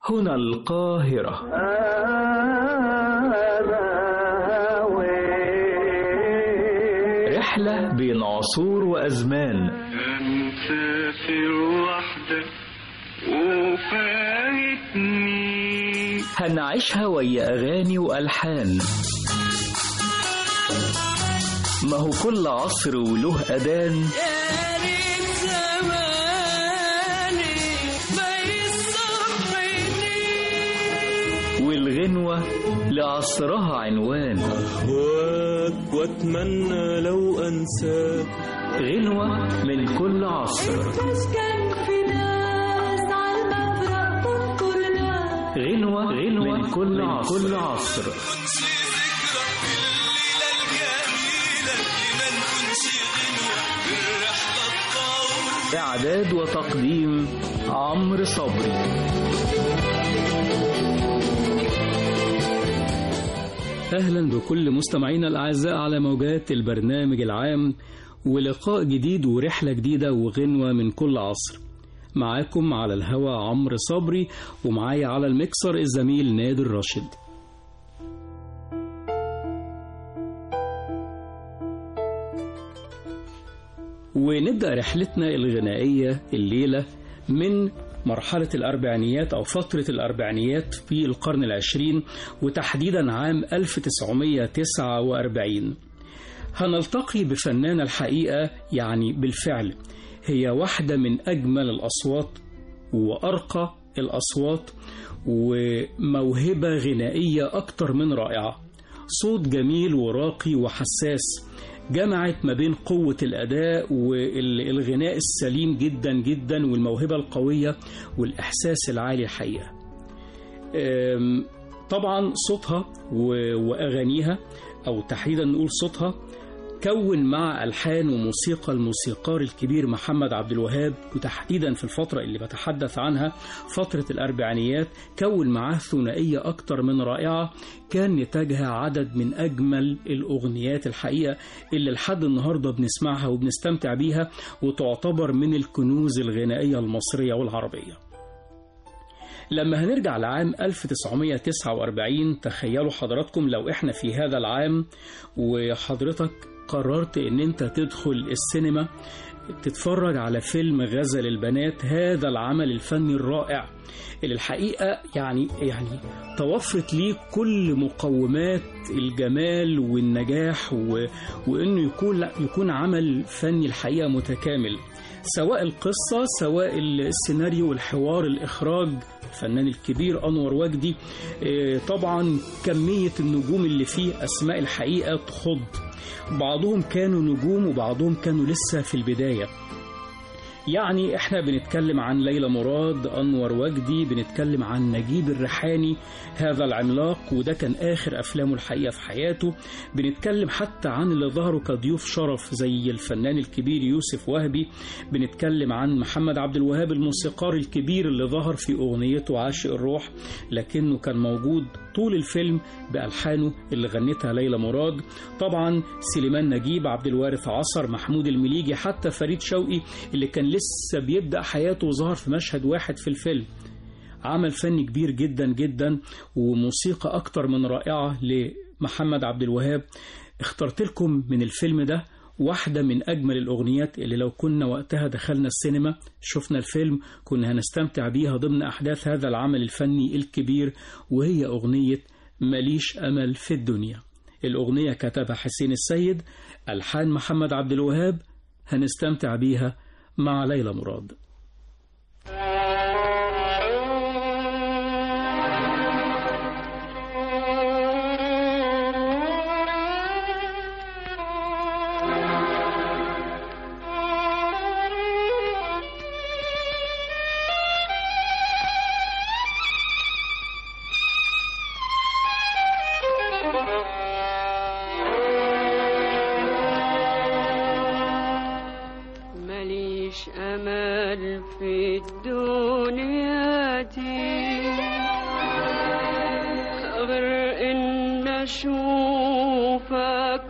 هنا القاهرة رحلة بين عصور وأزمان مسافر وحدك وفايتني هنعيشها ويا أغاني وألحان ما هو كل عصر وله أذان يا ريت زماني ما يصحيني والغنوة لعصرها عنوان أهواك وأتمنى لو أنساك غنوة من كل عصر كان في ناس على المفرق تنطر ناس غنوة غنوة من كل عصر, كل عصر. إعداد وتقديم عمرو صبري أهلا بكل مستمعينا الأعزاء على موجات البرنامج العام ولقاء جديد ورحلة جديدة وغنوة من كل عصر معاكم على الهوا عمرو صبري ومعايا على المكسر الزميل نادر راشد ونبدأ رحلتنا الغنائية الليلة من مرحلة الأربعينيات أو فترة الأربعينيات في القرن العشرين وتحديدا عام 1949 هنلتقي بفنانة الحقيقة يعني بالفعل هي واحدة من أجمل الأصوات وأرقى الأصوات وموهبة غنائية أكتر من رائعة صوت جميل وراقي وحساس جمعت ما بين قوة الأداء والغناء السليم جدا جدا والموهبة القوية والإحساس العالي الحقيقة أم، طبعا صوتها و- وأغانيها أو تحديدا نقول صوتها كون مع ألحان وموسيقى الموسيقار الكبير محمد عبد الوهاب وتحديدا في الفترة اللي بتحدث عنها فترة الأربعينيات كون معاه ثنائية أكتر من رائعة كان نتاجها عدد من أجمل الأغنيات الحقيقة اللي لحد النهاردة بنسمعها وبنستمتع بيها وتعتبر من الكنوز الغنائية المصرية والعربية لما هنرجع لعام 1949 تخيلوا حضراتكم لو احنا في هذا العام وحضرتك قررت ان انت تدخل السينما تتفرج على فيلم غزل البنات هذا العمل الفني الرائع اللي الحقيقة يعني يعني توفرت ليه كل مقومات الجمال والنجاح و... وانه يكون لا يكون عمل فني الحقيقة متكامل سواء القصة سواء السيناريو الحوار الإخراج الفنان الكبير أنور وجدي آه، طبعا كمية النجوم اللي فيه أسماء الحقيقة تخض بعضهم كانوا نجوم وبعضهم كانوا لسه في البداية يعني احنا بنتكلم عن ليلى مراد انور وجدي بنتكلم عن نجيب الريحاني هذا العملاق وده كان اخر افلامه الحقيقه في حياته بنتكلم حتى عن اللي ظهروا كضيوف شرف زي الفنان الكبير يوسف وهبي بنتكلم عن محمد عبد الوهاب الموسيقار الكبير اللي ظهر في اغنيته عاشق الروح لكنه كان موجود طول الفيلم بألحانه اللي غنتها ليلى مراد طبعا سليمان نجيب عبد الوارث عصر محمود المليجي حتى فريد شوقي اللي كان لسه بيبدأ حياته وظهر في مشهد واحد في الفيلم عمل فني كبير جدا جدا وموسيقى أكتر من رائعة لمحمد عبد الوهاب اخترت لكم من الفيلم ده واحدة من أجمل الأغنيات اللي لو كنا وقتها دخلنا السينما شفنا الفيلم كنا هنستمتع بيها ضمن أحداث هذا العمل الفني الكبير وهي أغنية ماليش أمل في الدنيا الأغنية كتبها حسين السيد ألحان محمد عبد الوهاب هنستمتع بيها مع ليلى مراد ماليش أمل في الدنيا دي غير إن أشوفك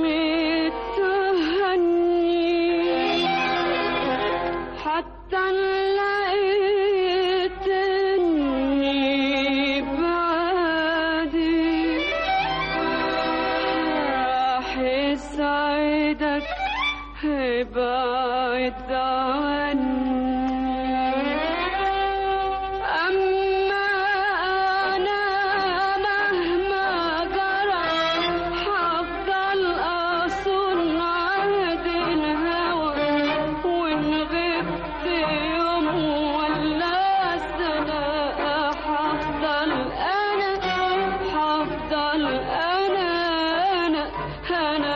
متهني حتى لقيت إني بعد عني أما أنا مهما جرى هفضل أصون عهد الهوى وإن غبت يوم ولا سنة هفضل أنا هفضل أنا أنا أنا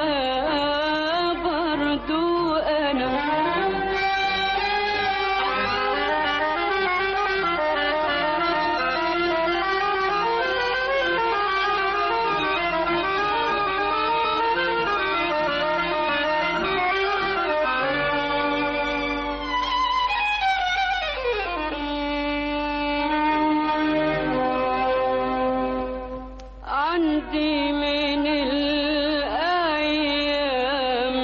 برضو أنا عندي من الأيام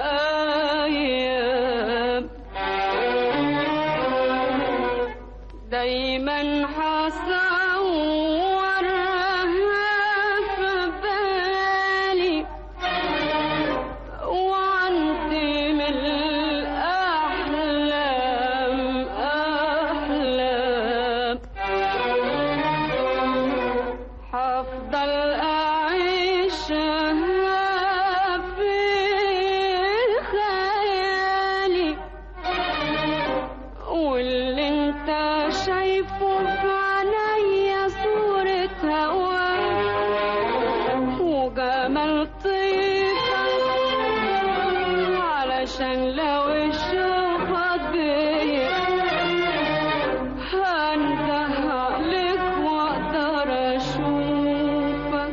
أيام دايما حصورها في بالي وعندي من الأحلام أحلام هفضل أعيشها في خيالي واللي انت شايفه في عينيا صورة هواك وجمال طيفك علشان لو اشوفك بيا هنده عليك واقدر اشوفك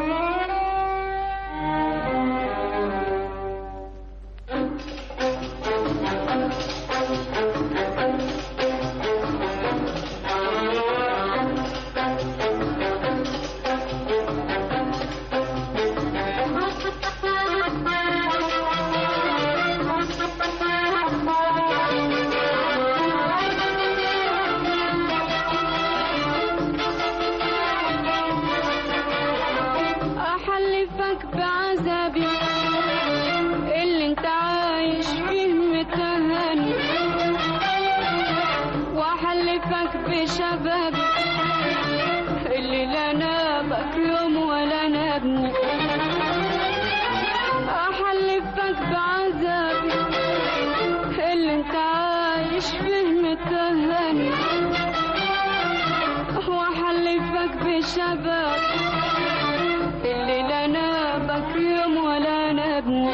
احلفك بعذابي اللي انت عايش فيه متهني واحلفك بشبابي اللي لا نابك يوم ولا نبني احلفك بعذابي اللي انت عايش فيه متهني واحلفك بشبابي اللي لا نابك يوم ولا نبني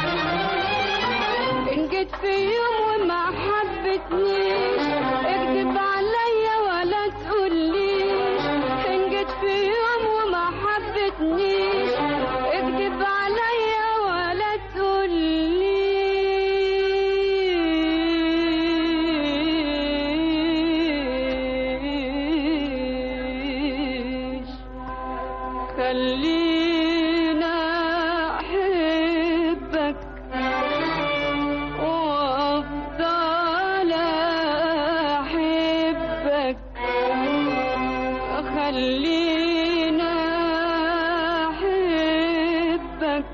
إن جيت في يوم وما حبتنيش اكذب عليا ولا تقوليش إن جيت في يوم وما حبتنيش اكذب عليا ولا تقوليش خلينا احبك وافضل احبك خلينا احبك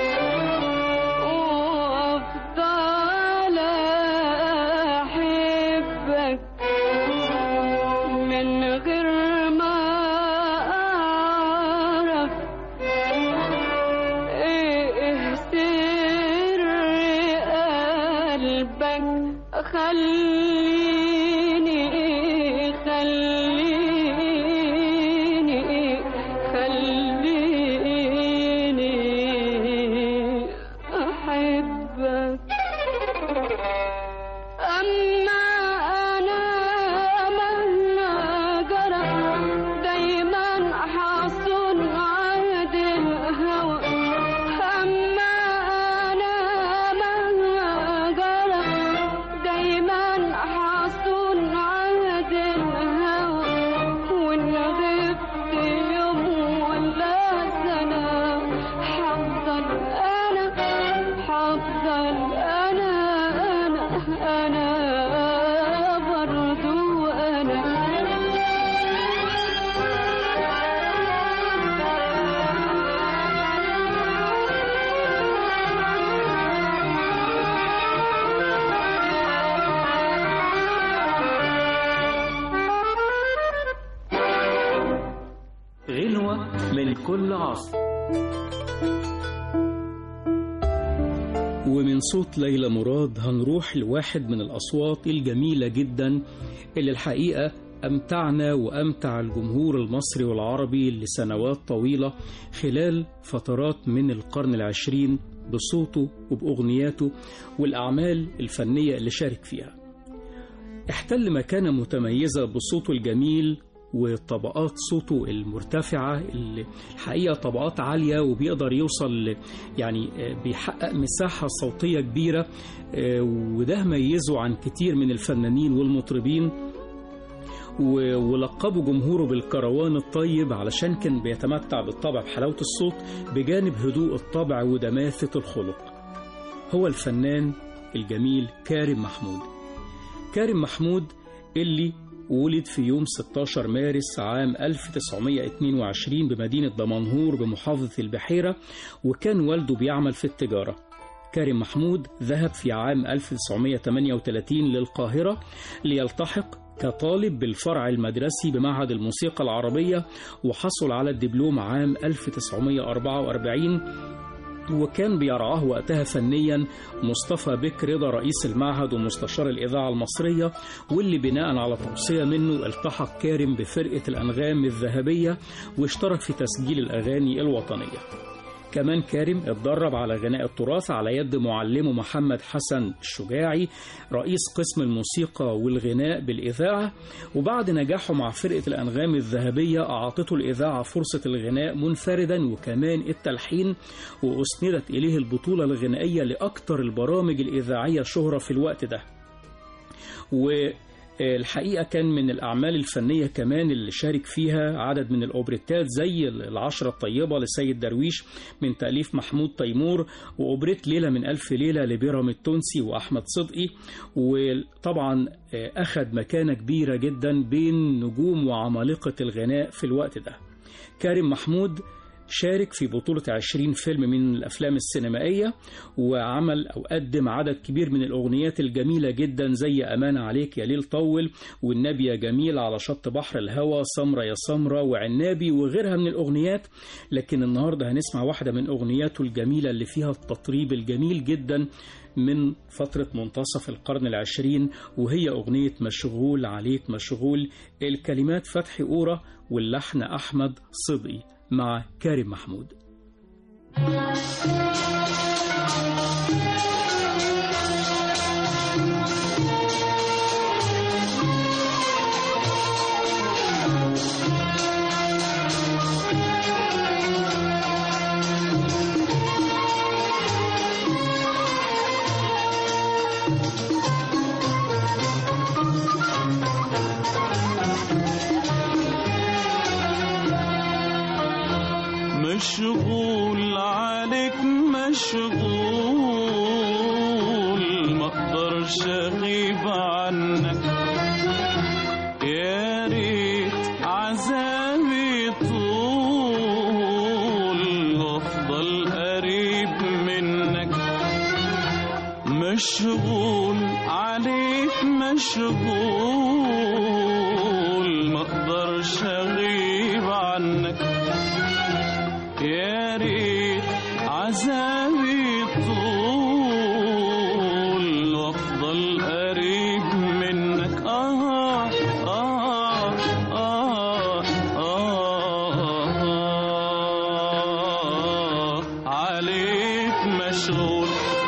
وافضل احبك من غير ما اعرف ايه سر قلبك خليني خليني من كل عصر ومن صوت ليلى مراد هنروح لواحد من الأصوات الجميلة جدا اللي الحقيقة أمتعنا وأمتع الجمهور المصري والعربي لسنوات طويلة خلال فترات من القرن العشرين بصوته وبأغنياته والأعمال الفنية اللي شارك فيها احتل مكانة متميزة بصوته الجميل وطبقات صوته المرتفعة اللي الحقيقة طبقات عالية وبيقدر يوصل ل- يعني آه، بيحقق مساحة صوتية كبيرة آه، وده ميزه عن كتير من الفنانين والمطربين و- ولقبوا جمهوره بالكروان الطيب علشان كان بيتمتع بالطبع بحلاوة الصوت بجانب هدوء الطبع ودماثة الخلق هو الفنان الجميل كارم محمود كارم محمود اللي ولد في يوم 16 مارس عام 1922 بمدينة دمنهور بمحافظة البحيرة وكان والده بيعمل في التجارة كارم محمود ذهب في عام 1938 للقاهرة ليلتحق كطالب بالفرع المدرسي بمعهد الموسيقى العربية وحصل على الدبلوم عام 1944 وكان بيرعاه وقتها فنيا مصطفى بك رضا رئيس المعهد ومستشار الإذاعة المصرية واللي بناء على توصية منه التحق كارم بفرقة الأنغام الذهبية واشترك في تسجيل الأغاني الوطنية كمان كارم اتدرب على غناء التراث على يد معلمه محمد حسن الشجاعي رئيس قسم الموسيقى والغناء بالإذاعة وبعد نجاحه مع فرقة الأنغام الذهبية أعطته الإذاعة فرصة الغناء منفردا وكمان التلحين وأسندت إليه البطولة الغنائية لأكثر البرامج الإذاعية شهرة في الوقت ده والحقيقة كان من الأعمال الفنية كمان اللي شارك فيها عدد من الأوبريتات زي العشرة الطيبة لسيد درويش من تأليف محمود تيمور وأوبريت ليلة من ألف ليلة لبيرام التونسي وأحمد صدقي وطبعا أخذ مكانة كبيرة جدا بين نجوم وعمالقة الغناء في الوقت ده كارم محمود شارك في بطولة 20 فيلم من الأفلام السينمائية وعمل أو قدم عدد كبير من الأغنيات الجميلة جدا زي أمانة عليك يا ليل طول والنبي يا جميل على شط بحر الهوى سمرة يا سمرة وعنابي وغيرها من الأغنيات لكن النهاردة هنسمع واحدة من أغنياته الجميلة اللي فيها التطريب الجميل جدا من فترة منتصف القرن العشرين وهي أغنية مشغول عليك مشغول الكلمات فتحي أورا واللحن أحمد صدقي مع كارم محمود مشغول عليك مشغول ما اقدرش اغيب عنك يا ريت عذابي طول وافضل قريب منك مشغول عليك مشغول ما اقدرش اغيب عنك يا ريت عذابي طول وافضل قريب منك آه آه آه آه, آه عليك مشغول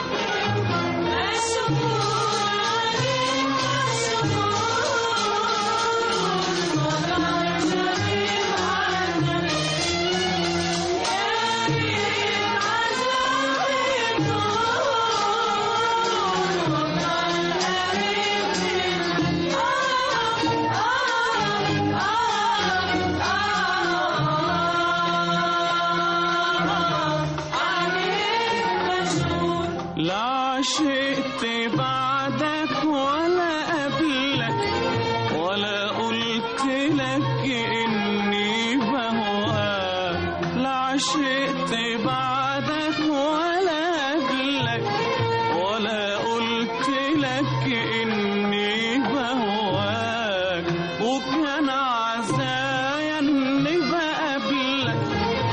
لا عشقت بعدك ولا قبلك ولا قلت لك اني بهواك لا عشقت بعدك ولا قبلك ولا قلت لك اني بهواك وكان عزايا اني بقابلك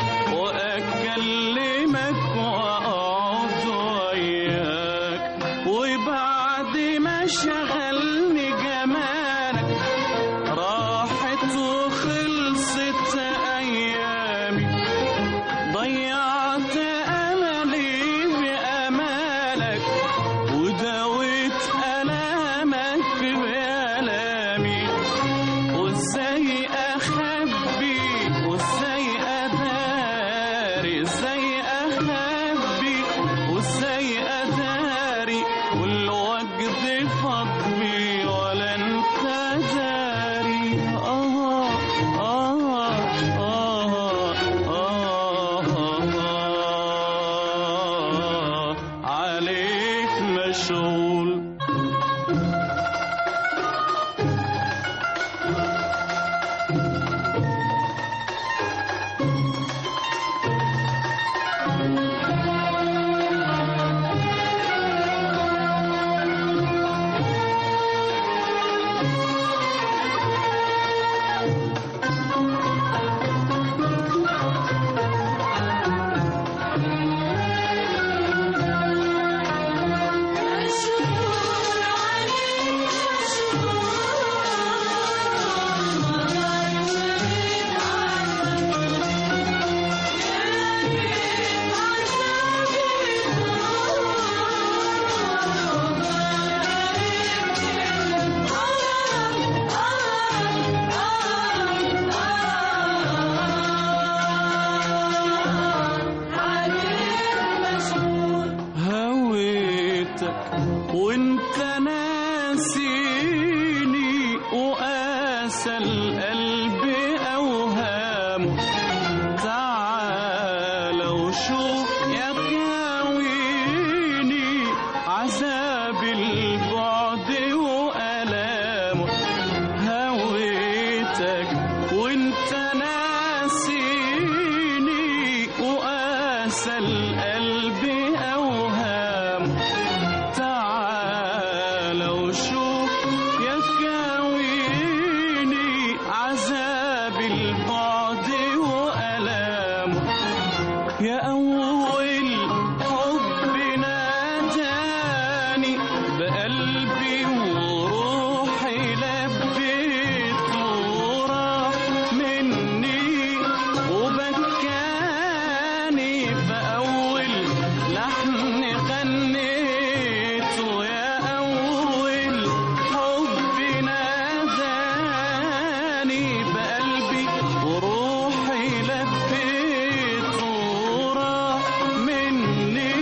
وانت ناسيني وقاسى القلب أوهام تعال وشوف يا كاويني عذاب البعد وألام يا أول حب ناداني بقلبي وروحي لبيت وراح مني وبكاني بأول لحن غنيته يا أول حب ناداني بقلبي وروحي لبيت وراح مني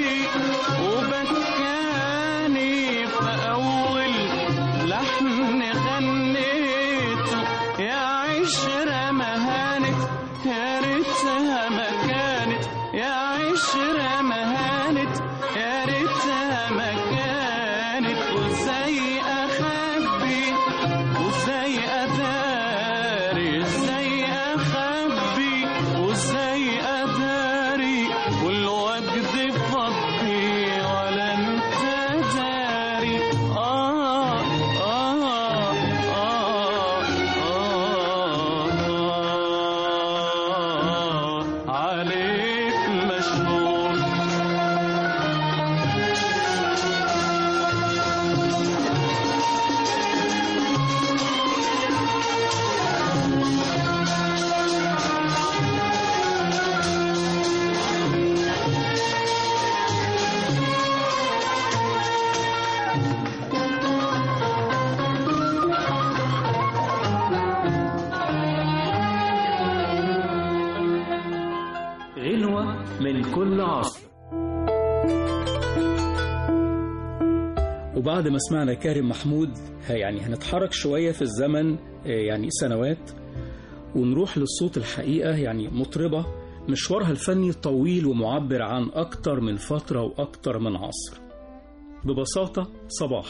وبكاني بأول لحن غنيته يا عشرة ما هانت يا ريتها ما كانت يا عشرة ما هانت يا ريتها ما كانت وازاي اخبي وازاي اداري ازاي اخبي وازاي اداري والوجد فضي ولا انت داري آه آه آه آه عليك مشغول غنوة من كل عصر وبعد ما سمعنا كارم محمود ها- يعني هنتحرك شوية في الزمن آه، يعني سنوات ونروح للصوت الحقيقة يعني مطربة مشوارها الفني طويل ومعبر عن أكتر من فترة وأكتر من عصر ببساطة صباح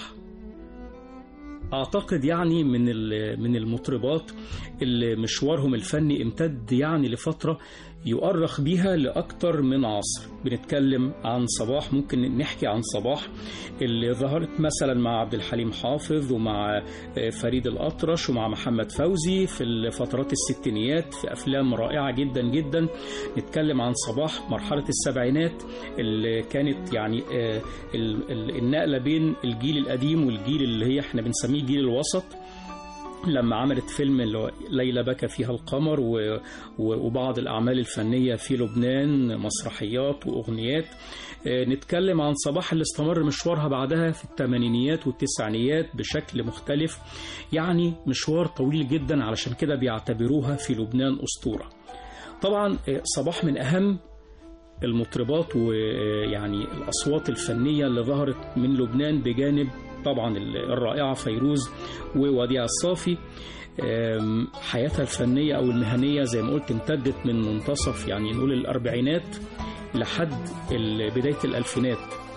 أعتقد يعني من ال- من المطربات اللي مشوارهم الفني امتد يعني لفترة يؤرخ بيها لأكتر من عصر بنتكلم عن صباح ممكن نحكي عن صباح اللي ظهرت مثلا مع عبد الحليم حافظ ومع آه، فريد الأطرش ومع محمد فوزي في الفترات الستينيات في أفلام رائعة جدا جدا نتكلم عن صباح مرحلة السبعينات اللي كانت يعني آه، ال- ال- النقلة بين الجيل القديم والجيل اللي هي احنا بنسميه الجيل الوسط لما عملت فيلم اللي هو ليلى بكى فيها القمر و- و- وبعض الأعمال الفنية في لبنان مسرحيات وأغنيات آه، نتكلم عن صباح اللي استمر مشوارها بعدها في الثمانينيات والتسعينيات بشكل مختلف يعني مشوار طويل جدا علشان كده بيعتبروها في لبنان أسطورة طبعا آه، صباح من أهم المطربات ويعني الأصوات الفنية اللي ظهرت من لبنان بجانب طبعا الرائعة فيروز ووديع الصافي أم، حياتها الفنية أو المهنية زي ما قلت امتدت من منتصف يعني نقول الأربعينات لحد ال- بداية الألفينات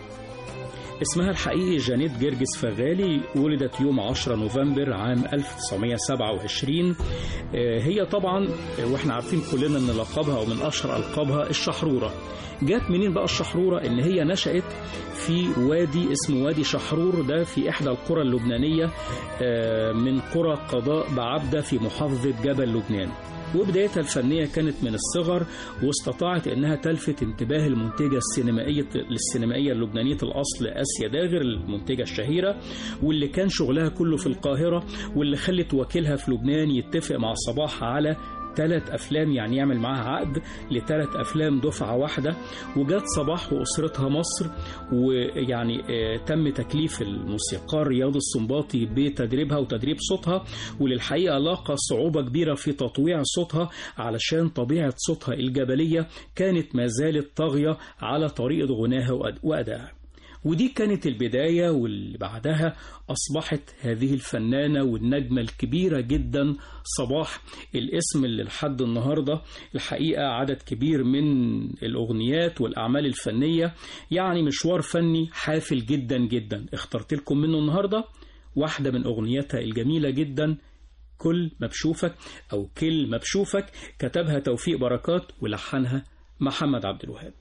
اسمها الحقيقي جانيت جرجس فغالي ولدت يوم 10 نوفمبر عام 1927 آه، هي طبعا آه، واحنا عارفين كلنا ان لقبها او من اشهر القابها الشحروره جات منين بقى الشحروره ان هي نشأت في وادي اسمه وادي شحرور ده في احدى القرى اللبنانيه آه، من قرى قضاء بعبده في محافظه جبل لبنان وبدايتها الفنية كانت من الصغر واستطاعت أنها تلفت انتباه المنتجة السينمائية السينمائية اللبنانية الأصل آسيا داغر المنتجة الشهيرة واللي كان شغلها كله في القاهرة واللي خلت وكيلها في لبنان يتفق مع صباح على ثلاث أفلام يعني يعمل معاها عقد لثلاث أفلام دفعة واحدة وجات صباح وأسرتها مصر ويعني آه، تم تكليف الموسيقار رياض السنباطي بتدريبها وتدريب صوتها وللحقيقة لاقى صعوبة كبيرة في تطويع صوتها علشان طبيعة صوتها الجبلية كانت ما زالت طاغية على طريقة غناها وأد- وأدائها ودي كانت البداية واللي بعدها أصبحت هذه الفنانة والنجمة الكبيرة جدا صباح الاسم اللي لحد النهاردة الحقيقة عدد كبير من الأغنيات والأعمال الفنية يعني مشوار فني حافل جدا جدا اخترت لكم منه النهاردة واحدة من أغنياتها الجميلة جدا كل ما بشوفك أو كل ما بشوفك كتبها توفيق بركات ولحنها محمد عبد الوهاب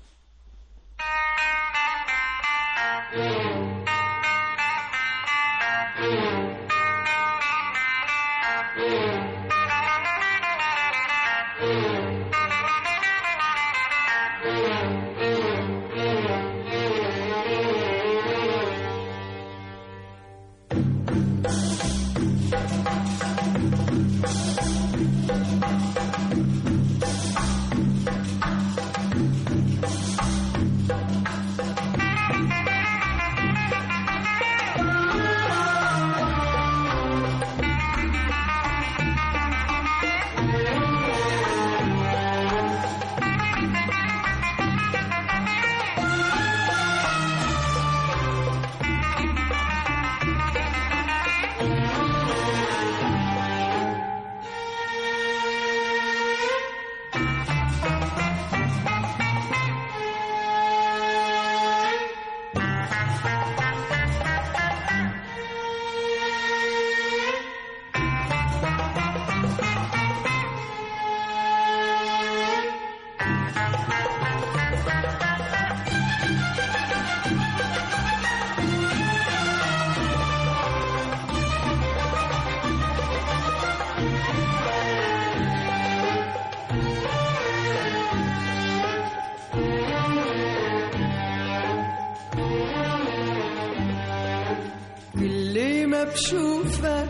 كل ما بشوفك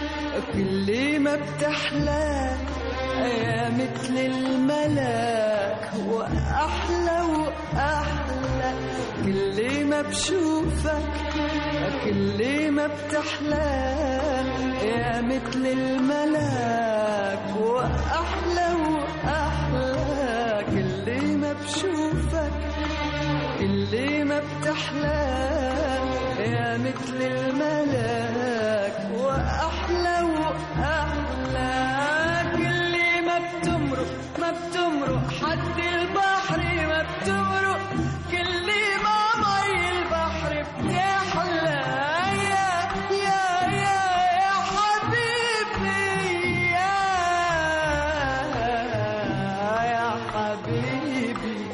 كل ما بتحلى يا مثل الملاك وأحلى وأحلى كل ما بشوفك كل ما بتحلى يا مثل الملاك وأحلى وأحلى كل ما بشوفك كل ما بتحلى يا مثل الملاك وأحلى وأحلى كل ما بتمرق ما بتمرق حد البحر ما بتمرق كل ما مي البحر بتحلى يا يا يا يا حبيبي يا يا حبيبي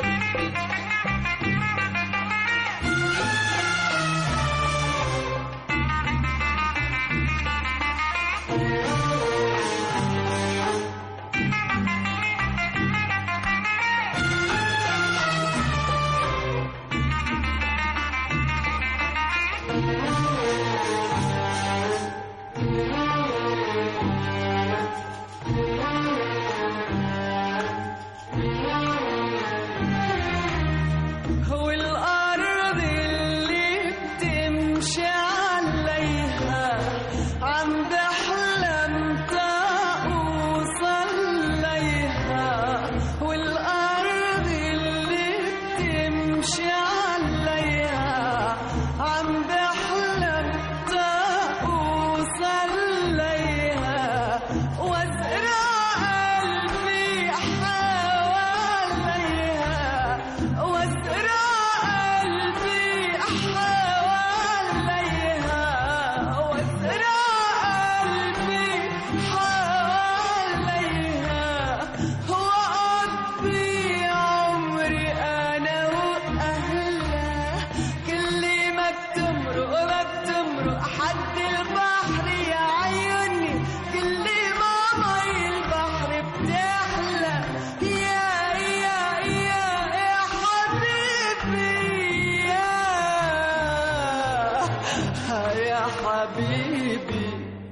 هو الأرض اللي بتمشي عليها عم بحلم أوصل ليها والأرض اللي بتمشي عليها عم بحلم أوصل ليها وازرع قلبي حواليها وازرع قلبي حواليها وازرع قلبي حواليها وأقضي عمري أنا وأهلها كل ما بتمرق ما بتمرق حد البحر يا عيوني كل ما مي البحر بتحلى يا يا يا يا حبيبي يا يا حبيبي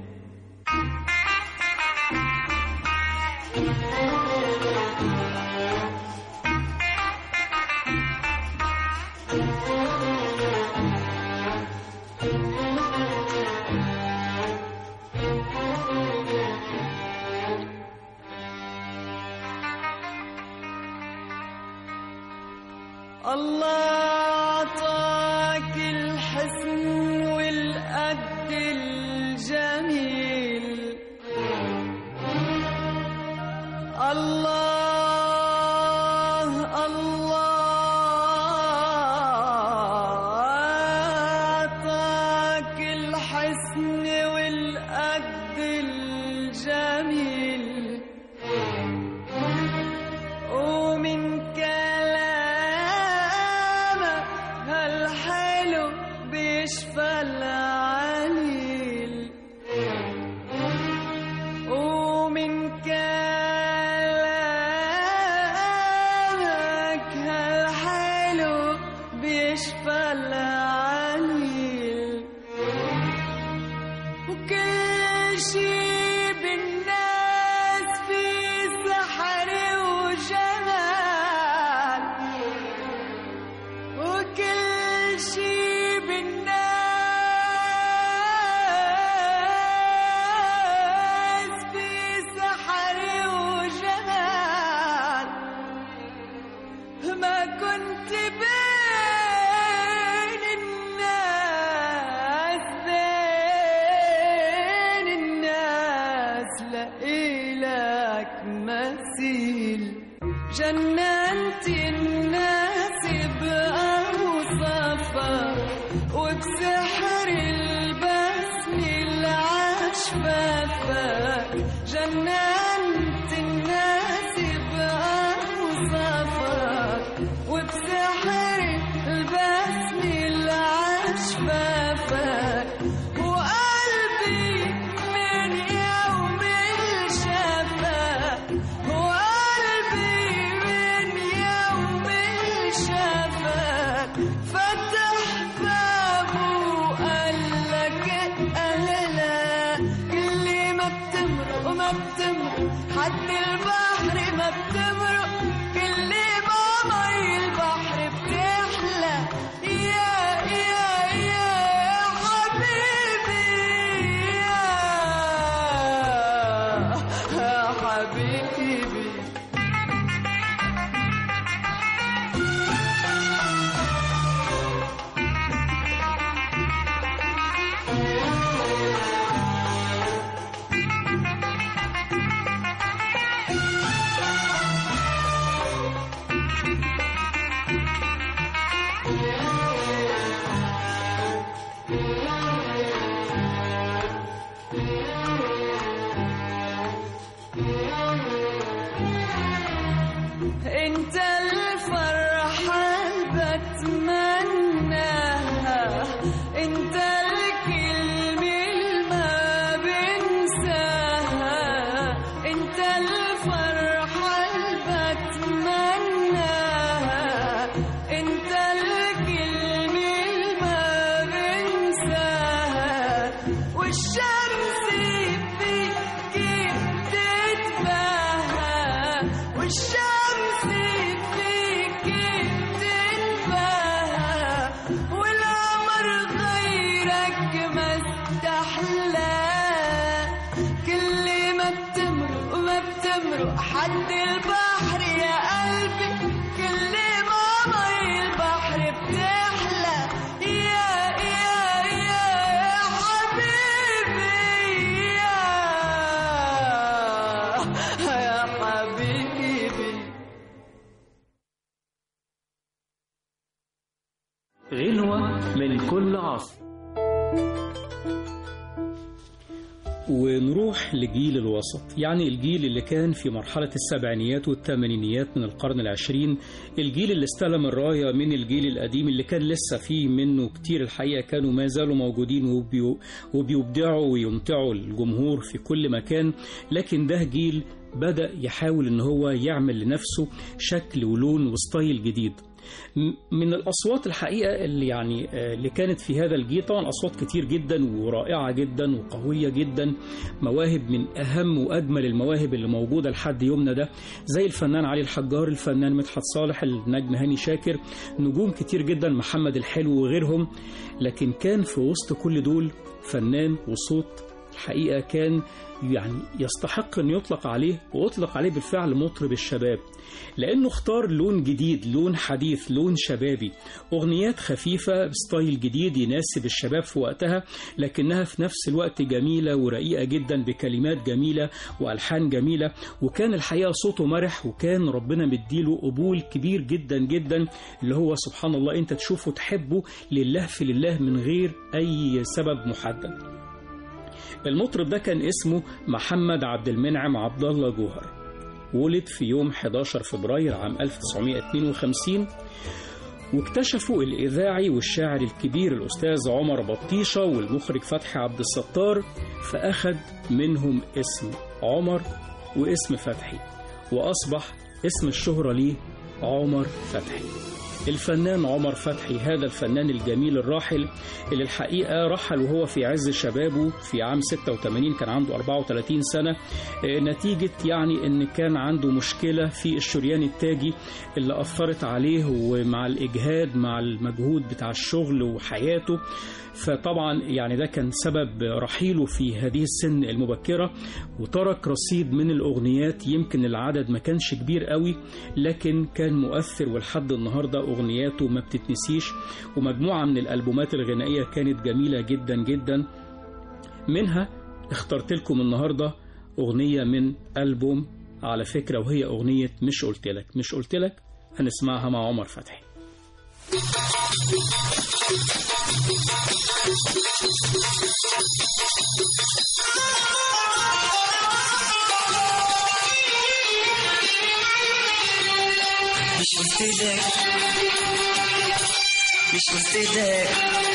الله عطاك الحسن والقد الجميل الله الله عطاك الحسن والقد الجميل لك مثيل جننت الناس بأوصافك وبسحر البسم العشفافك جننت الناس بأوصافك وبسحر البسم العشفافك وقلبي من يوم شافك وقلبي من يوم شافك فتح بابه وقال لك أهلا كل ما بتمرق ما بتمرق حد البحر ما بتمرق كل ما مي البحر بتحلى يا يا يا حبيبي يا يا حبيبي انت الفرحة اللي بتمناها انت الكلمة اللي ما بنساها انت الفرحة اللي بتمناها انت الكلمة اللي ما بنساها والشمس فيك تتباهى والشمس فيك تتباهى والقمر غيرك ما استحلى كل ما بتمرق ما بتمرق حد البحر يا قلبي كل ما مي البحر بتحلى يا يا يا يا حبيبي يا يا حبيبي غنوة من كل عصر ونروح لجيل الوسط يعني الجيل اللي كان في مرحلة السبعينيات والثمانينيات من القرن العشرين الجيل اللي استلم الراية من الجيل القديم اللي كان لسه فيه منه كتير الحقيقة كانوا ما زالوا موجودين وبيو وبيبدعوا ويمتعوا الجمهور في كل مكان لكن ده جيل بدأ يحاول ان هو يعمل لنفسه شكل ولون وستايل جديد م- من الأصوات الحقيقة اللي يعني آه، اللي كانت في هذا الجيل طبعا أصوات كتير جدا ورائعة جدا وقوية جدا مواهب من أهم وأجمل المواهب اللي موجودة لحد يومنا ده زي الفنان علي الحجار الفنان مدحت صالح النجم هاني شاكر نجوم كتير جدا محمد الحلو وغيرهم لكن كان في وسط كل دول فنان وصوت الحقيقة كان يعني يستحق أن يطلق عليه وأطلق عليه بالفعل مطرب الشباب لأنه اختار لون جديد لون حديث لون شبابي أغنيات خفيفة بستايل جديد يناسب الشباب في وقتها لكنها في نفس الوقت جميلة ورقيقة جدا بكلمات جميلة وألحان جميلة وكان الحقيقة صوته مرح وكان ربنا مديله قبول كبير جدا جدا اللي هو سبحان الله أنت تشوفه تحبه لله في لله من غير أي سبب محدد المطرب ده كان اسمه محمد عبد المنعم عبد الله جوهر ولد في يوم 11 فبراير عام 1952 واكتشفوا الإذاعي والشاعر الكبير الأستاذ عمر بطيشة والمخرج فتحي عبد الستار فأخذ منهم اسم عمر واسم فتحي وأصبح اسم الشهرة ليه عمر فتحي الفنان عمر فتحي هذا الفنان الجميل الراحل اللي الحقيقة رحل وهو في عز شبابه في عام 86 كان عنده 34 سنة آه، نتيجة يعني ان كان عنده مشكلة في الشريان التاجي اللي أثرت عليه ومع الإجهاد مع المجهود بتاع الشغل وحياته فطبعا يعني ده كان سبب رحيله في هذه السن المبكرة وترك رصيد من الأغنيات يمكن العدد ما كانش كبير قوي لكن كان مؤثر ولحد النهاردة أغنياته ما بتتنسيش ومجموعة من الألبومات الغنائية كانت جميلة جدا جدا منها اخترت لكم النهاردة أغنية من ألبوم على فكرة وهي أغنية مش قلت لك مش قلت لك هنسمعها مع عمر فتحي مش قلت لك مش قلت لك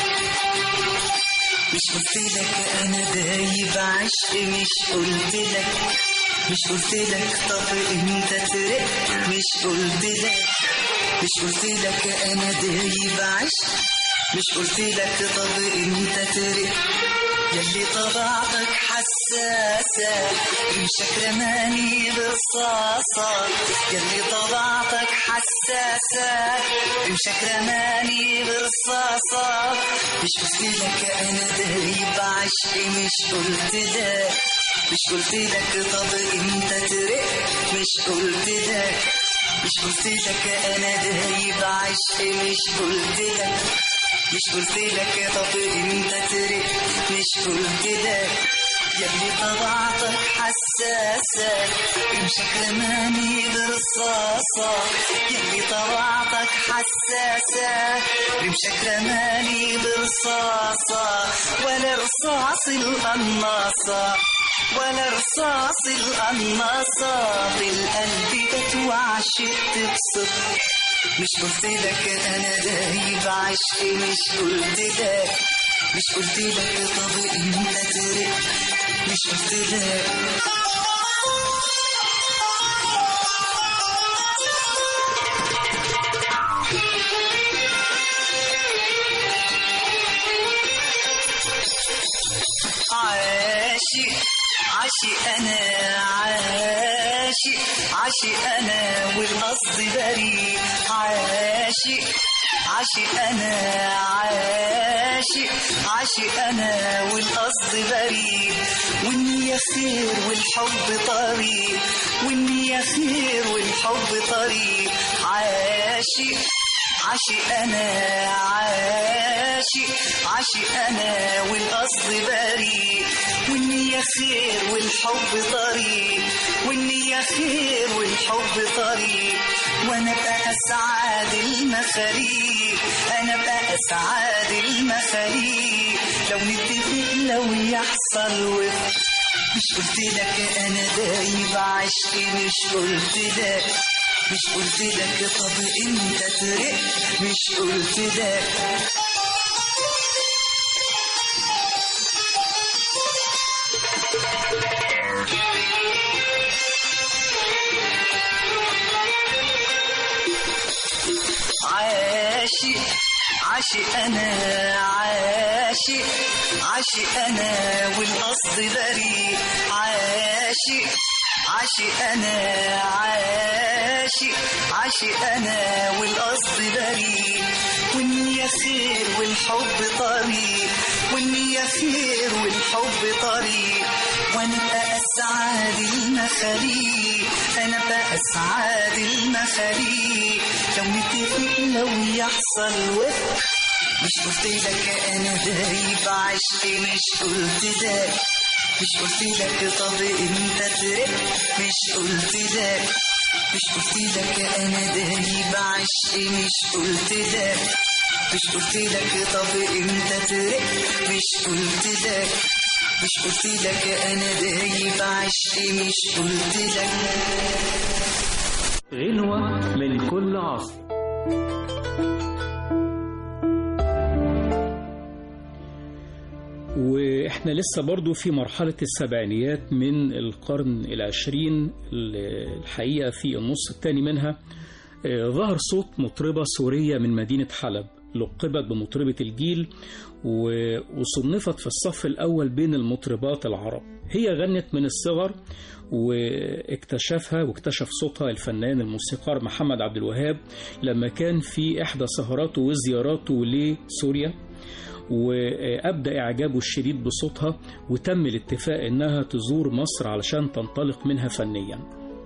مش قلت لك انا دايب عشق مش قلت لك مش قلت لك طب انت ترق مش قلت لك مش قلت لك انا دايب عشق مش قلت لك طب انت ترق يلي طبعتك حساسة رمشك رماني برصاصة يلي طبعتك حساسة رمشك رماني برصاصة مش قلت لك أنا دايب عشق مش قلت لك مش قلت لك طب انت ترق مش قلت لك مش قلت لك انا دايب عشق مش قلت لك مش قلت لك طب انت ترق مش قلت لك يلي طبعتك حساسة امشك رماني برصاصة يلي طبعتك حساسة امشك رماني برصاصة ولا رصاص القناصة ولا رصاص القناصة بالقلب بتوعشت بصدق مش قلت لك انا دايب عشق مش قلت لك مش قلت لك طب انت ترق مش قلت لك عاشق عاشق انا عاشق عاشق انا والقصد بريء عاشق عاشق انا عاشق عاشق انا والقصد بريء والنية خير والحب طريق والنية خير والحب طريق عاشق عاشق انا عاشق عاشق انا والقصد بريء والنية خير والحب طريق والنية خير والحب طريق وانا بقى اسعد المخاريق انا بقى اسعد المخاريق لو نتفق لو يحصل وفق مش قلت لك انا دايب عشق مش قلت لك مش قلت لك طب انت ترق مش قلت لك عاشق عاشق انا عاشق عاشق انا والقصد بريء عاشق عاشق انا عاشق عاشق انا والقصد بريء والنية خير والحب طريق والنية خير والحب طريق وانا بقى اسعد المخاريق انا بقى اسعد المخاريق لو نتفق لو يحصل وفق مش قلت لك انا دايب عشق مش قلت لك مش قلت لك طب انت ترق مش قلت لك مش قلت لك انا دايب عشق مش قلت لك مش قلت لك طب انت ترق مش قلت لك مش قلت لك انا دايب عشق مش قلت لك غنوة من كل عصر واحنا لسه برضو في مرحلة السبعينيات من القرن العشرين الحقيقة في النص الثاني منها آه، ظهر صوت مطربة سورية من مدينة حلب لقبت بمطربة الجيل و- وصنفت في الصف الأول بين المطربات العرب هي غنت من الصغر واكتشفها واكتشف صوتها الفنان الموسيقار محمد عبد الوهاب لما كان في إحدى سهراته وزياراته لسوريا وأبدأ إعجابه الشديد بصوتها وتم الاتفاق إنها تزور مصر علشان تنطلق منها فنيا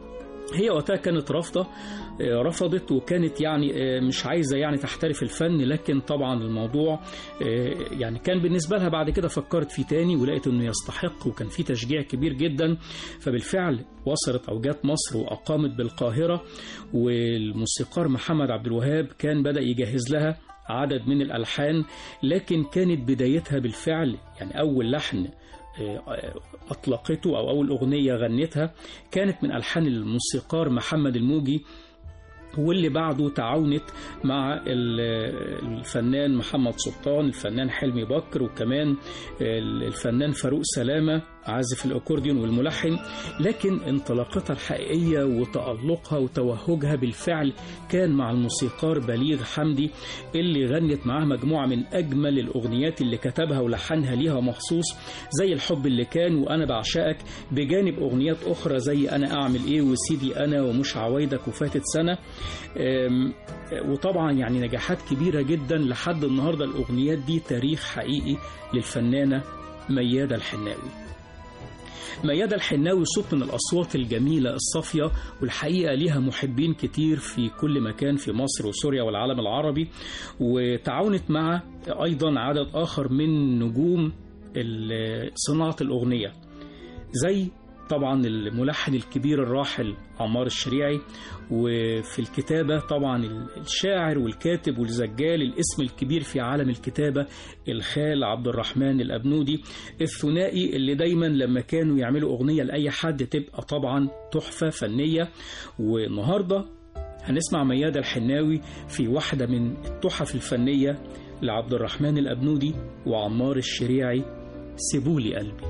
هي وقتها كانت رافضة آه، رفضت وكانت يعني آه، مش عايزة يعني تحترف الفن لكن طبعا الموضوع آه، يعني كان بالنسبة لها بعد كده فكرت فيه تاني ولقيت انه يستحق وكان فيه تشجيع كبير جدا فبالفعل وصلت او جات مصر واقامت بالقاهرة والموسيقار محمد عبد الوهاب كان بدأ يجهز لها عدد من الألحان لكن كانت بدايتها بالفعل يعني أول لحن آه، أطلقته أو أول أغنية غنتها كانت من ألحان الموسيقار محمد الموجي واللي بعده تعاونت مع ال- الفنان محمد سلطان الفنان حلمي بكر وكمان الفنان فاروق سلامة عازف الأكورديون والملحن لكن انطلاقتها الحقيقية وتألقها وتوهجها بالفعل كان مع الموسيقار بليغ حمدي اللي غنت معاه مجموعة من أجمل الأغنيات اللي كتبها ولحنها ليها مخصوص زي الحب اللي كان وأنا بعشقك بجانب أغنيات أخرى زي أنا أعمل إيه وسيدي أنا ومش عوايدك وفاتت سنة أم، وطبعا يعني نجاحات كبيرة جدا لحد النهاردة الأغنيات دي تاريخ حقيقي للفنانة ميادة الحناوي ميادة الحناوي صوت من الأصوات الجميلة الصافية والحقيقة ليها محبين كتير في كل مكان في مصر وسوريا والعالم العربي وتعاونت مع أيضا عدد آخر من نجوم ال- صناعة الأغنية زي طبعا الملحن الكبير الراحل عمار الشريعي وفي الكتابة طبعا الشاعر والكاتب والزجال الاسم الكبير في عالم الكتابة الخال عبد الرحمن الأبنودي الثنائي اللي دايما لما كانوا يعملوا أغنية لأي حد تبقى طبعا تحفة فنية والنهاردة هنسمع ميادة الحناوي في واحدة من التحف الفنية لعبد الرحمن الأبنودي وعمار الشريعي سيبولي قلبي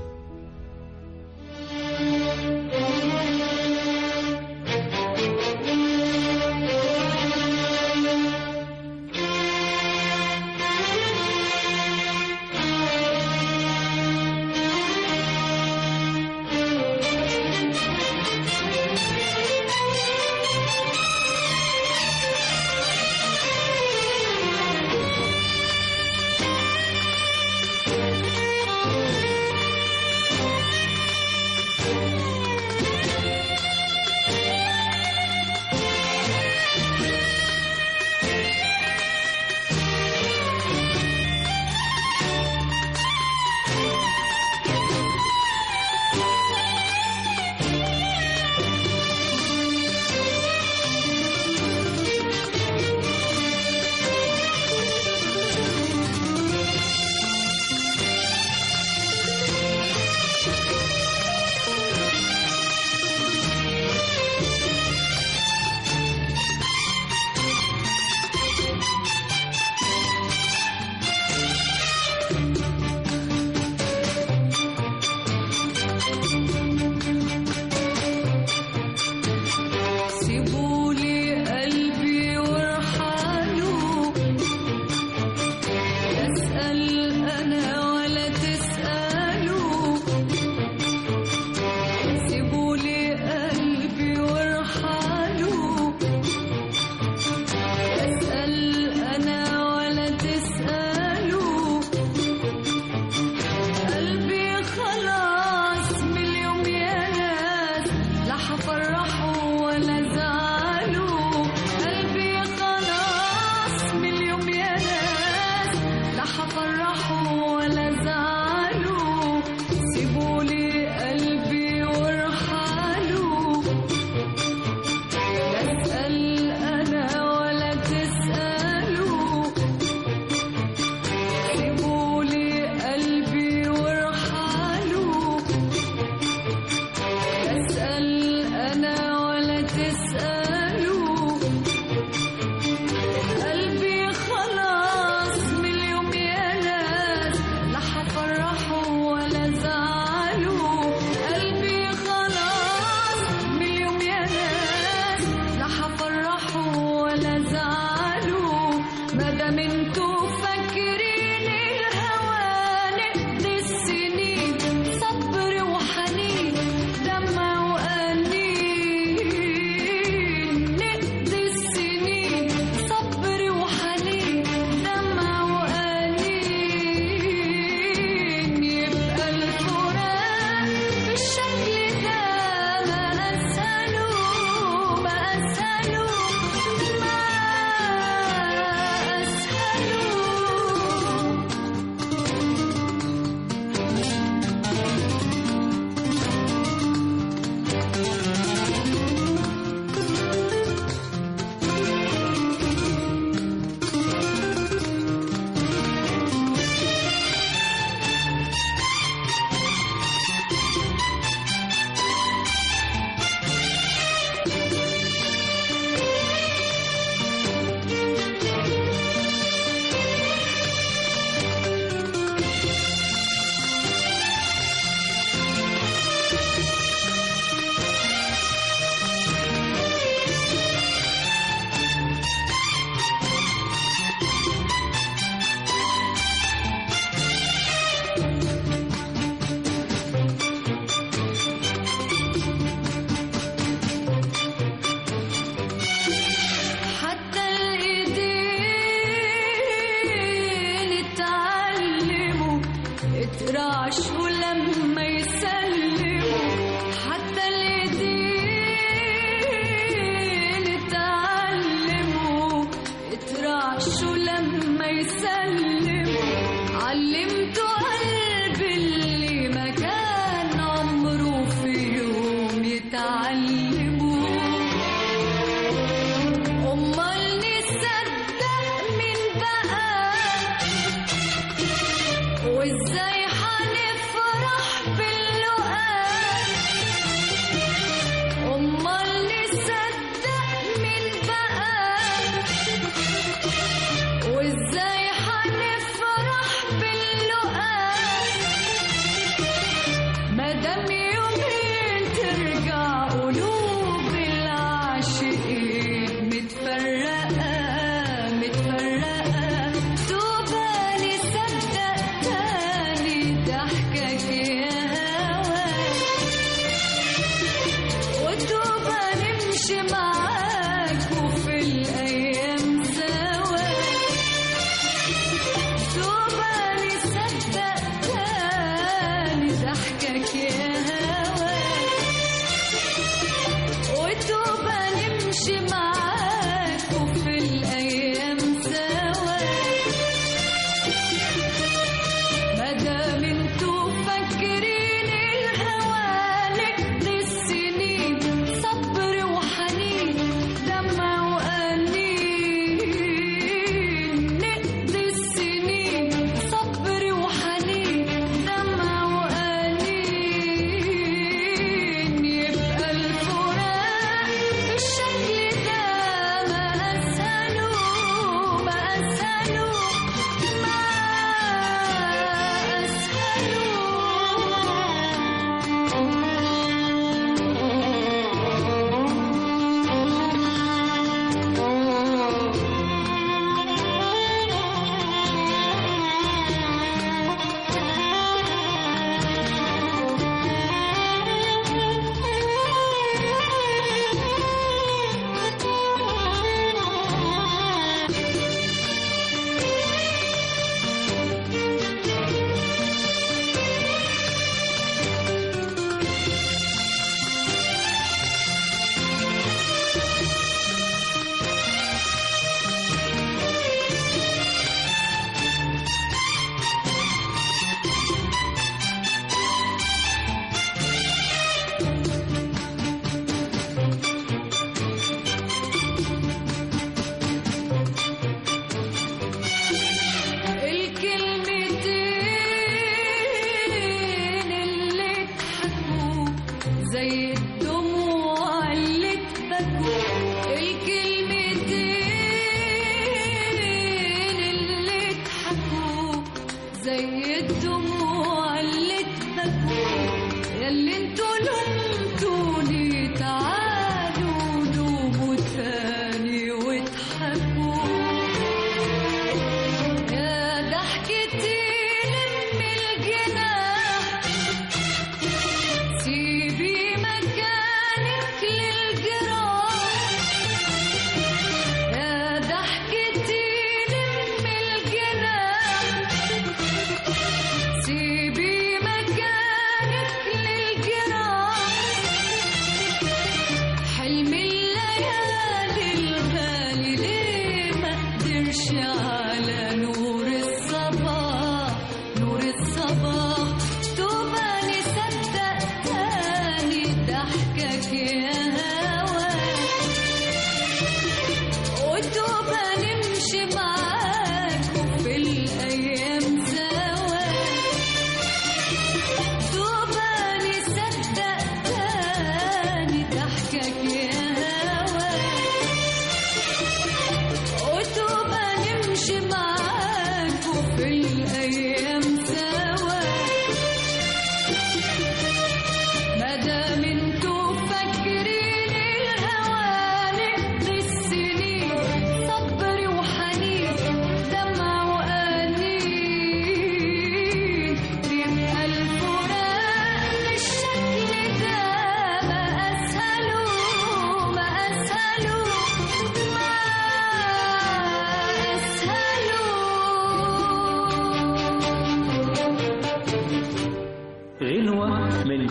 سيبولي قلبي وارحلوا أسأل أنا ولا تسألوا سيبولي قلبي وارحلوا أسأل أنا ولا تسألوا قلبي خلاص من اليوم يا ناس لا حفرحه ولا زعلوا قلبي خلاص من اليوم يا ناس لا حفرحه ولا زعلوا سيبولي قلبي وارحلوا لا اسأل أنا ولا تسألوا سيبولي قلبي وارحلوا أسأل أنا ولا تسألوا قلبي خلاص من اليوم يا ناس لا حفرحه ولا زعلوا قلبي خلاص من اليوم يا ناس لا حفرحه ولا زعلوا مادام انتوا فاكرين الهوى نقضي السنين صبر وحنين دمع وأنين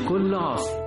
كل عصر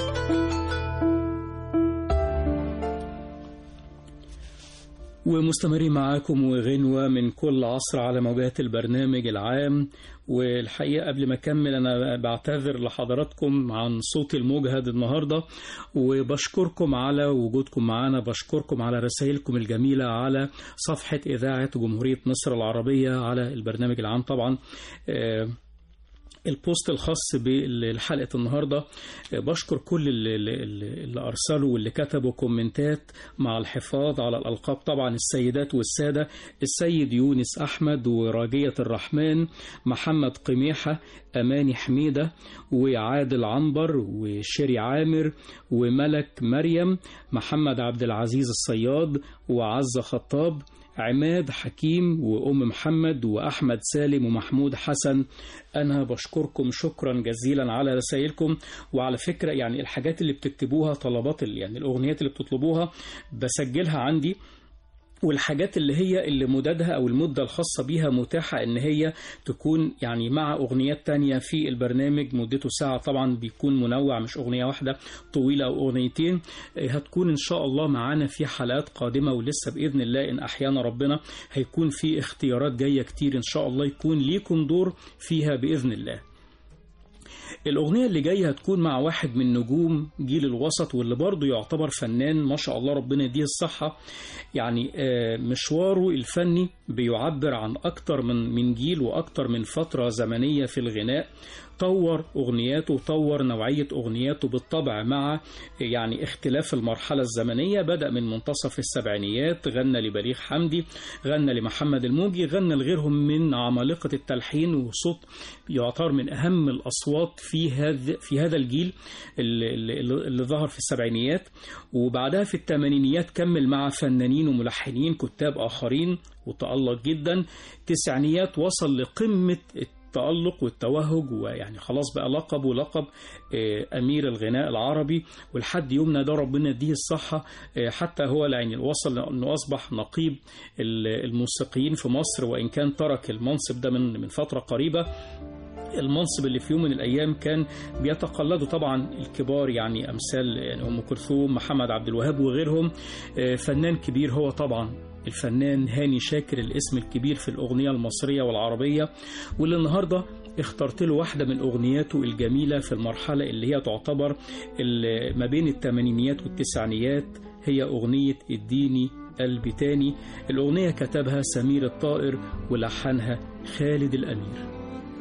ومستمرين معاكم وغنوة من كل عصر على موجات البرنامج العام والحقيقة قبل ما أكمل أنا بعتذر لحضراتكم عن صوتي المجهد النهاردة وبشكركم على وجودكم معنا بشكركم على رسائلكم الجميلة على صفحة إذاعة جمهورية مصر العربية على البرنامج العام طبعا آه، البوست الخاص بحلقة النهاردة بشكر كل اللي, اللي اللي أرسلوا واللي كتبوا كومنتات مع الحفاظ على الألقاب طبعا السيدات والسادة السيد يونس أحمد وراجية الرحمن محمد قميحة أماني حميدة وعادل عنبر وشيري عامر وملك مريم محمد عبد العزيز الصياد وعزة خطاب عماد حكيم وأم محمد وأحمد سالم ومحمود حسن أنا بشكركم شكرا جزيلا على رسائلكم وعلى فكرة يعني الحاجات اللي بتكتبوها طلبات ال- يعني الأغنيات اللي بتطلبوها بسجلها عندي والحاجات اللي هي اللي مدادها او المده الخاصه بيها متاحه ان هي تكون يعني مع اغنيات تانية في البرنامج مدته ساعه طبعا بيكون منوع مش اغنيه واحده طويله او اغنيتين آه، هتكون ان شاء الله معانا في حلقات قادمه ولسه باذن الله ان احيانا ربنا هيكون في اختيارات جايه كتير ان شاء الله يكون ليكم دور فيها باذن الله الأغنية اللي جاية هتكون مع واحد من نجوم جيل الوسط واللي برضه يعتبر فنان ما شاء الله ربنا يديه الصحة يعني آه، مشواره الفني بيعبر عن أكتر من من جيل وأكتر من فترة زمنية في الغناء طور أغنياته وطور نوعية أغنياته بالطبع مع يعني اختلاف المرحلة الزمنية بدأ من منتصف السبعينيات غنى لبليغ حمدي غنى لمحمد الموجي غنى لغيرهم من عمالقة التلحين وصوت يعتبر من أهم الأصوات في هذا في هذا الجيل اللي, اللي, اللي ظهر في السبعينيات وبعدها في الثمانينيات كمل مع فنانين وملحنين كتاب آخرين وتألق جدا تسعينيات وصل لقمة التألق والتوهج ويعني خلاص بقى لقبه لقب آه، أمير الغناء العربي ولحد يومنا ده ربنا يديه الصحة آه، حتى هو يعني وصل أنه أصبح نقيب ال- الموسيقيين في مصر وإن كان ترك المنصب ده من من فترة قريبة المنصب اللي في يوم من الايام كان بيتقلده طبعا الكبار يعني امثال يعني ام كلثوم محمد عبد الوهاب وغيرهم آه، فنان كبير هو طبعا الفنان هاني شاكر الاسم الكبير في الاغنيه المصريه والعربيه واللي النهارده اخترت له واحده من اغنياته الجميله في المرحله اللي هي تعتبر ال- ما بين الثمانينيات والتسعينيات هي اغنيه اديني قلبي تاني الاغنيه كتبها سمير الطائر ولحنها خالد الامير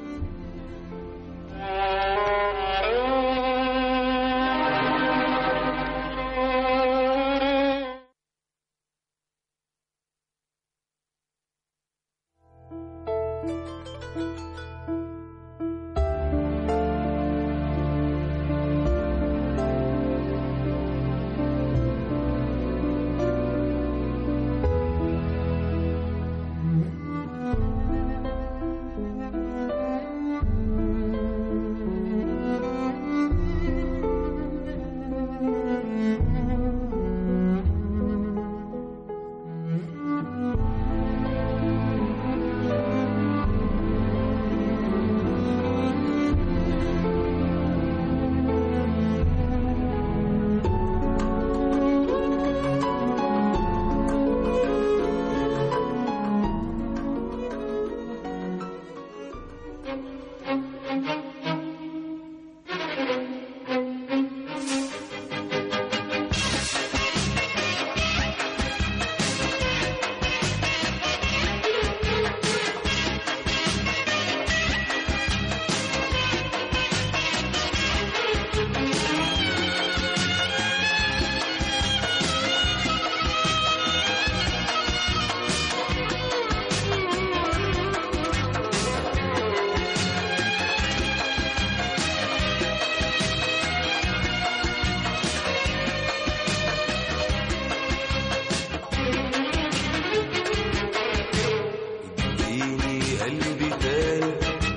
اديني قلبي تاني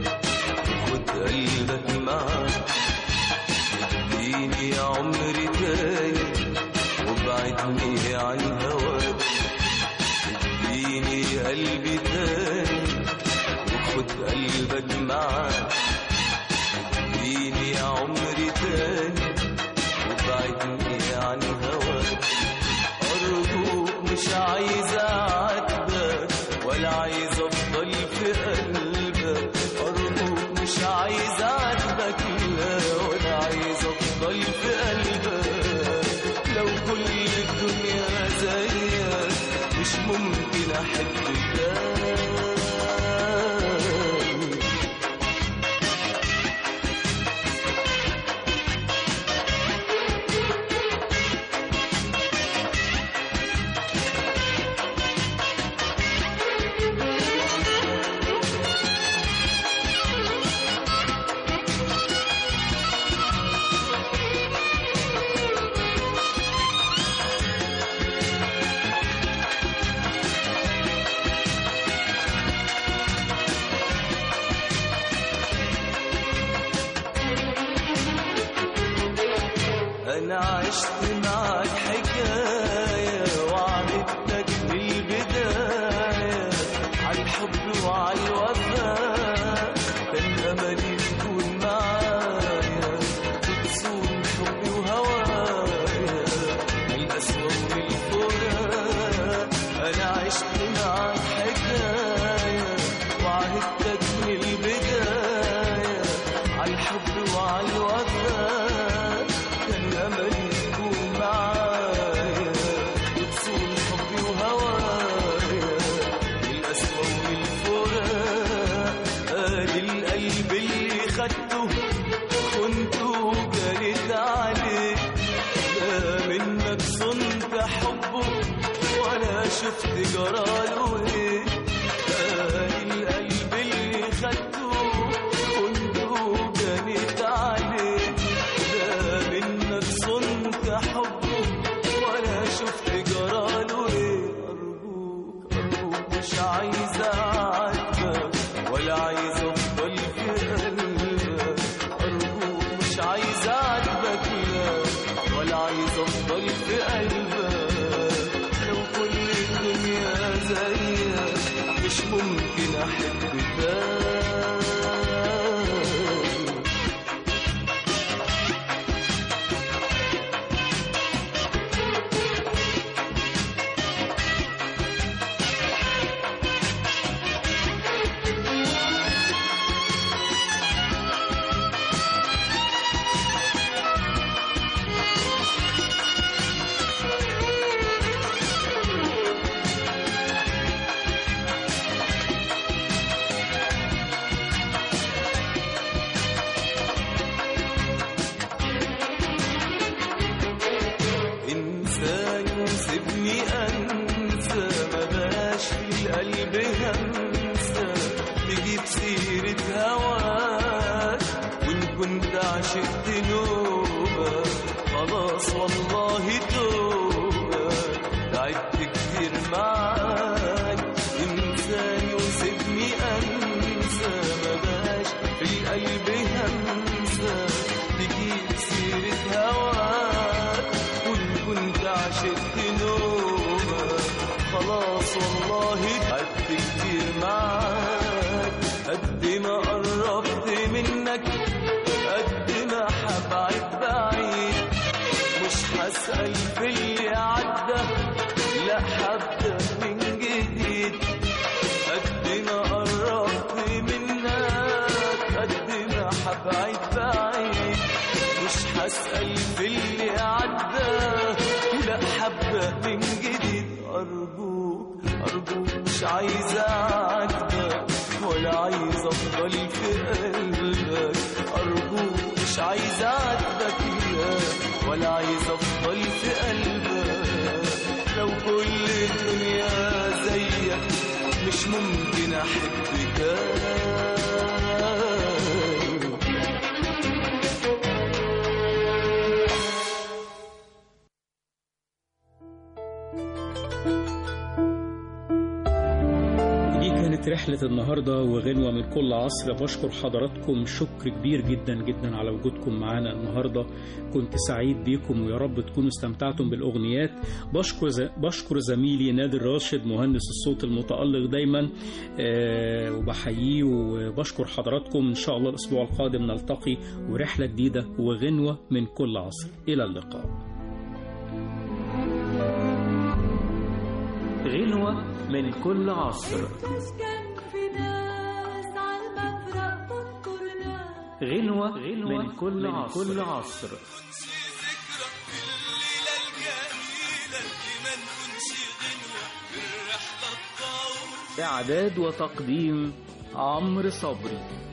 خد قلبك معاك اديني يا عمري تاني وابعدني عن هواك اديني قلبي تاني وخد قلبك معاك اديني يا عمري تاني ممكن احب تاني انا عشت معك حكاية وعدتك بالبداية عالحب وعالوفاء كان املي تكون معايا وتصون حبي وهوايا القسوة والفراق انا عشت معك حكاية وعدتك من البداية عالحب وعالوفاء كان املي تكون معايا وتصون حبي وهوايا القسوة والفراق قال القلب اللي خدته كنت وجريت عليه لا منك صنت حبه ولا شفت جراله ايه قال القلب اللي خدته كنت وجريت عليه لا منك صنت حبه ولا شفت جراله ايه ارجوك ارجوك مش عايز اعاتبك ولا عايز افضل في قلبك ارجوك مش عايز اعاتبك لا ولا عايز افضل في قلبك لو كل الدنيا زيك مش ممكن احب تاني انساني وسيبني انسى ما بقاش في القلب همسة تجيب سيرة هواك وان كنت عشقت نوبة خلاص والله توبة تعبت كتير معاك انساني وسيبني انسى ما بقاش في القلب همسة تجيب سيرة هواك وان كنت عشقت نومك خلاص والله تعبت كتير معاك قد ما قربت منك قد ما حبعد بعيد مش هسأل في اللي عدى لا هبدأ من جديد قد ما قربت منك قد ما حبعد بعيد مش هسأل في اللي عدى لا هبدأ من جديد أرجوك أرجوك مش عايز أعاتبك ولا عايز أفضل في قلبك أرجوك مش عايز أعاتبك لا ولا عايز أفضل في قلبك لو كل الدنيا زيك مش ممكن أحبك تاني دي كانت رحلة النهاردة وغنوة من كل عصر بشكر حضراتكم شكر كبير جدا جدا على وجودكم معانا النهاردة كنت سعيد بيكم ويا رب تكونوا استمتعتم بالأغنيات بشكر, ز... بشكر زميلي نادر راشد مهندس الصوت المتألق دايما آه وبحييه وبشكر حضراتكم إن شاء الله الأسبوع القادم نلتقي ورحلة جديدة وغنوة من كل عصر إلى اللقاء غنوة من كل عصر كان في ناس على المفرق تنطر ناس غنوة, غنوة من كل عصر, كل عصر. الليلة الجميلة اللي ما نكونش غنوة بالرحلة إعداد وتقديم عمرو صبري